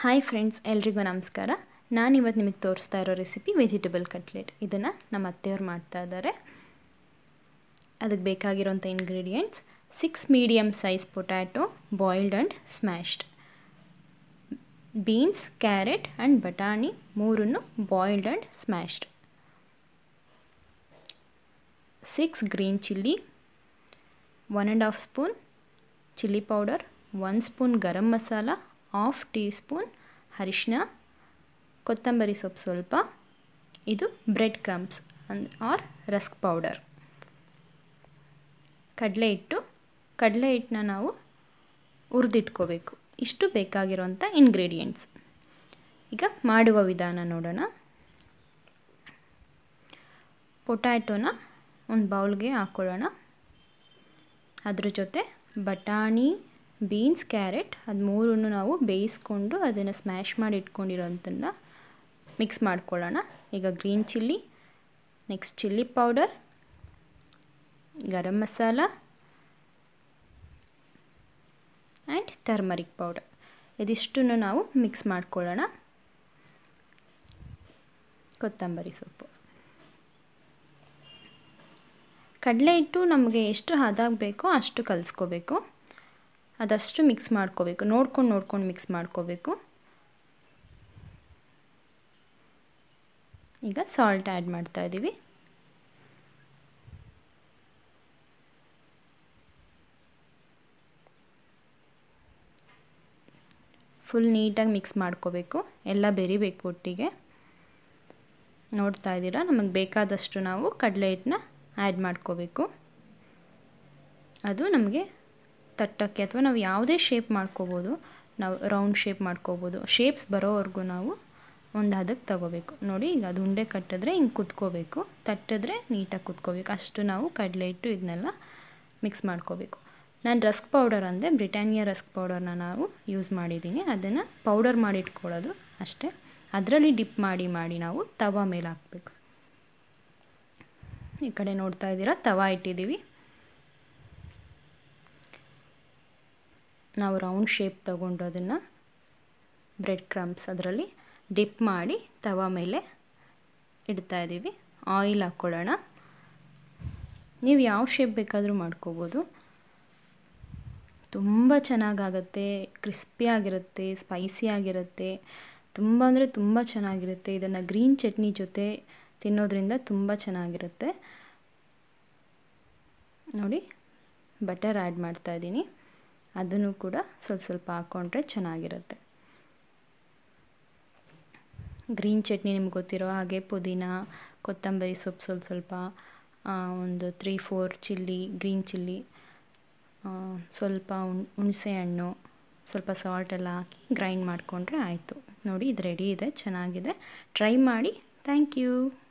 hi friends ಎಲ್ರಿಗೂ ನಮಸ್ಕಾರ ನಾನಿವತ್ತು ನಿಮಗೆ ತೋರಿಸ್ತಾ ಇರೋ ರೆಸಿಪಿ ವೆಜಿಟೇಬಲ್ ಕಟ್ಲೆಟ್ ಇದನ್ನು ನಮ್ಮ ಅತ್ತೆಯವ್ರು ಮಾಡ್ತಾ ಇದ್ದಾರೆ ಅದಕ್ಕೆ ಬೇಕಾಗಿರೋಂಥ ingredients six medium size potato boiled and smashed beans carrot and ಬಟಾಣಿ ಮೂರನ್ನು boiled and smashed six green chilli one and half spoon chilli powder one spoon garam masala half teaspoon ಅರಿಶಿನ ಕೊತ್ತಂಬರಿ ಸೊಪ್ಪು ಸ್ವಲ್ಪ ಇದು bread crumbs and or rusk powder ಕಡಲೆ ಹಿಟ್ಟು ಕಡಲೆ ಹಿಟ್ಟನ್ನ ನಾವು ಹುರಿದಿಟ್ಕೋಬೇಕು ಇಷ್ಟು ಬೇಕಾಗಿರೋಂಥ ಇಂಗ್ರೀಡಿಯೆಂಟ್ಸ್ ಈಗ ಮಾಡುವ ವಿಧಾನ ನೋಡೋಣ ಪೊಟ್ಯಾಟೊನ ಒಂದು ಬೌಲ್ಗೆ ಹಾಕ್ಕೊಳ್ಳೋಣ ಅದ್ರ ಜೊತೆ ಬಟಾಣಿ ಬೀನ್ಸ್ ಕ್ಯಾರೆಟ್ ಅದು ಮೂರನ್ನು ನಾವು ಬೇಯಿಸ್ಕೊಂಡು ಅದನ್ನು ಸ್ಮ್ಯಾಶ್ ಮಾಡಿ ಇಟ್ಕೊಂಡಿರೋಂಥನ್ನ ಮಿಕ್ಸ್ ಮಾಡ್ಕೊಳ್ಳೋಣ ಈಗ green chilli next chilli powder garam masala and turmeric powder ಇದಿಷ್ಟನ್ನು ನಾವು ಮಿಕ್ಸ್ ಮಾಡ್ಕೊಳ್ಳೋಣ ಕೊತ್ತಂಬರಿ ಸೊಪ್ಪು ಕಡಲೆ ಹಿಟ್ಟು ನಮಗೆ ಎಷ್ಟು ಹದಾಗಬೇಕೋ ಅಷ್ಟು ಕಲಿಸ್ಕೋಬೇಕು ಅದಷ್ಟು ಮಿಕ್ಸ್ ಮಾಡ್ಕೋಬೇಕು ನೋಡ್ಕೊಂಡು ನೋಡ್ಕೊಂಡು ಮಿಕ್ಸ್ ಮಾಡ್ಕೋಬೇಕು ಈಗ ಸಾಲ್ಟ್ ಆ್ಯಡ್ ಮಾಡ್ತಾ ಇದ್ದೀವಿ ಫುಲ್ ನೀಟಾಗಿ ಮಿಕ್ಸ್ ಮಾಡ್ಕೋಬೇಕು ಎಲ್ಲ ಬೆರಿಬೇಕು ಒಟ್ಟಿಗೆ ನೋಡ್ತಾ ಇದ್ದೀರಾ ನಮಗೆ ಬೇಕಾದಷ್ಟು ನಾವು ಕಡಲೆ ಹಿಟ್ಟನ್ನ ಆ್ಯಡ್ ಮಾಡ್ಕೋಬೇಕು ಅದು ನಮಗೆ ತಟ್ಟಕ್ಕೆ ಅಥವಾ ನಾವು ಯಾವುದೇ ಶೇಪ್ ಮಾಡ್ಕೋಬೋದು ನಾವು ರೌಂಡ್ ಶೇಪ್ ಮಾಡ್ಕೋಬೋದು ಶೇಪ್ಸ್ ಬರೋವರೆಗೂ ನಾವು ಒಂದು ಹದಕ್ಕೆ ತಗೋಬೇಕು ನೋಡಿ ಈಗ ಅದು ಉಂಡೆ ಕಟ್ಟಿದ್ರೆ ಹಿಂಗೆ ಕುತ್ಕೋಬೇಕು ತಟ್ಟಿದ್ರೆ ನೀಟಾಗಿ ಕುತ್ಕೋಬೇಕು ಅಷ್ಟು ನಾವು ಕಡಲೆ ಹಿಟ್ಟು ಇದನ್ನೆಲ್ಲ ಮಿಕ್ಸ್ ಮಾಡ್ಕೋಬೇಕು ನಾನು ರಸ್ಕ್ ಪೌಡರ್ ಅಂದರೆ ಬ್ರಿಟಾನಿಯಾ ರಸ್ಕ್ ಪೌಡರ್ನ ನಾವು ಯೂಸ್ ಮಾಡಿದ್ದೀನಿ ಅದನ್ನು ಪೌಡರ್ ಮಾಡಿ ಇಟ್ಕೊಳ್ಳೋದು ಅಷ್ಟೇ ಅದರಲ್ಲಿ ಡಿಪ್ ಮಾಡಿ ಮಾಡಿ ನಾವು ತವಾ ಮೇಲೆ ಹಾಕಬೇಕು ಈ ಕಡೆ ನೋಡ್ತಾ ಇದ್ದೀರಾ ತವಾ ಇಟ್ಟಿದ್ದೀವಿ ನಾವು ರೌಂಡ್ ಶೇಪ್ ತಗೊಂಡು ಅದನ್ನು ಬ್ರೆಡ್ ಕ್ರಮ್ಸ್ ಅದರಲ್ಲಿ ಡಿಪ್ ಮಾಡಿ ತವಾ ಮೇಲೆ ಇಡ್ತಾ ಇದ್ದೀವಿ ಆಯಿಲ್ ಹಾಕ್ಕೊಳ್ಳೋಣ ನೀವು ಯಾವ ಶೇಪ್ ಬೇಕಾದರೂ ಮಾಡ್ಕೋಬೋದು ತುಂಬ ಚೆನ್ನಾಗಾಗತ್ತೆ ಕ್ರಿಸ್ಪಿಯಾಗಿರುತ್ತೆ ಸ್ಪೈಸಿಯಾಗಿರುತ್ತೆ ತುಂಬ ಅಂದರೆ ತುಂಬ ಚೆನ್ನಾಗಿರುತ್ತೆ ಇದನ್ನು ಗ್ರೀನ್ ಚಟ್ನಿ ಜೊತೆ ತಿನ್ನೋದ್ರಿಂದ ತುಂಬ ಚೆನ್ನಾಗಿರುತ್ತೆ ನೋಡಿ ಬಟರ್ ಆ್ಯಡ್ ಮಾಡ್ತಾಯಿದ್ದೀನಿ ಅದನ್ನು ಕೂಡ ಸ್ವಲ್ಪ ಸ್ವಲ್ಪ ಹಾಕ್ಕೊಂಡ್ರೆ ಚೆನ್ನಾಗಿರುತ್ತೆ ಗ್ರೀನ್ ಚಟ್ನಿ ನಿಮ್ಗೆ ಗೊತ್ತಿರೋ ಹಾಗೆ ಪುದೀನ ಕೊತ್ತಂಬರಿ ಸೊಪ್ಪು ಸ್ವಲ್ಪ ಸ್ವಲ್ಪ ಒಂದು three four chilli green chilli ಸ್ವಲ್ಪ ಹುಣಸೆ ಹಣ್ಣು ಸ್ವಲ್ಪ ಸಾಲ್ಟ್ ಎಲ್ಲ ಹಾಕಿ ಗ್ರೈಂಡ್ ಮಾಡಿಕೊಂಡ್ರೆ ಆಯಿತು ನೋಡಿ ಇದು ರೆಡಿ ಇದೆ ಚೆನ್ನಾಗಿದೆ ಟ್ರೈ ಮಾಡಿ ಥ್ಯಾಂಕ್ ಯು